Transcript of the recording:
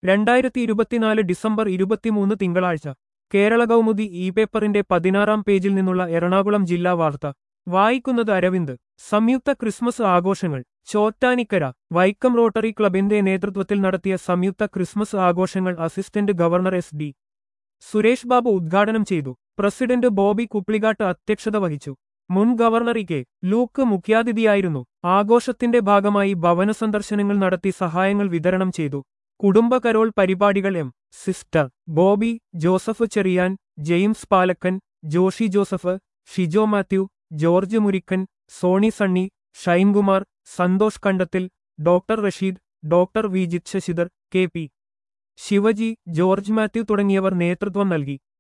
രണ്ടായിരത്തി ഇരുപത്തിനാല് ഡിസംബർ ഇരുപത്തിമൂന്ന് തിങ്കളാഴ്ച കേരള കൗമുദി ഇ പേപ്പറിന്റെ പതിനാറാം പേജിൽ നിന്നുള്ള എറണാകുളം ജില്ലാ വാർത്ത വായിക്കുന്നത് അരവിന്ദ് സംയുക്ത ക്രിസ്മസ് ആഘോഷങ്ങൾ ചോറ്റാനിക്കര വൈക്കം റോട്ടറി ക്ലബിന്റെ നേതൃത്വത്തിൽ നടത്തിയ സംയുക്ത ക്രിസ്മസ് ആഘോഷങ്ങൾ assistant governor S D Suresh Babu ഉദ്ഘാടനം ചെയ്തു പ്രസിഡന്റ് ബോബി കുപ്ലിഗാട്ട് അധ്യക്ഷത വഹിച്ചു മുൻ ഗവർണർ ഇ കെ ലൂക്ക് മുഖ്യാതിഥിയായിരുന്നു ആഘോഷത്തിന്റെ ഭാഗമായി ഭവന സന്ദർശനങ്ങൾ നടത്തി സഹായങ്ങൾ വിതരണം ചെയ്തു കുടുംബ കരോൾ പരിപാടികൾ M sister Bobby Joseph Cheriyan James Palakkan Joshi Joseph Shijo Mathew George Murikkan Soni Sunny Shinekumar Santhosh Kandathil doctor Rasheed doctor Vijith Sasidhar K P Sivaji George Mathew തുടങ്ങിയവർ നേതൃത്വം നൽകി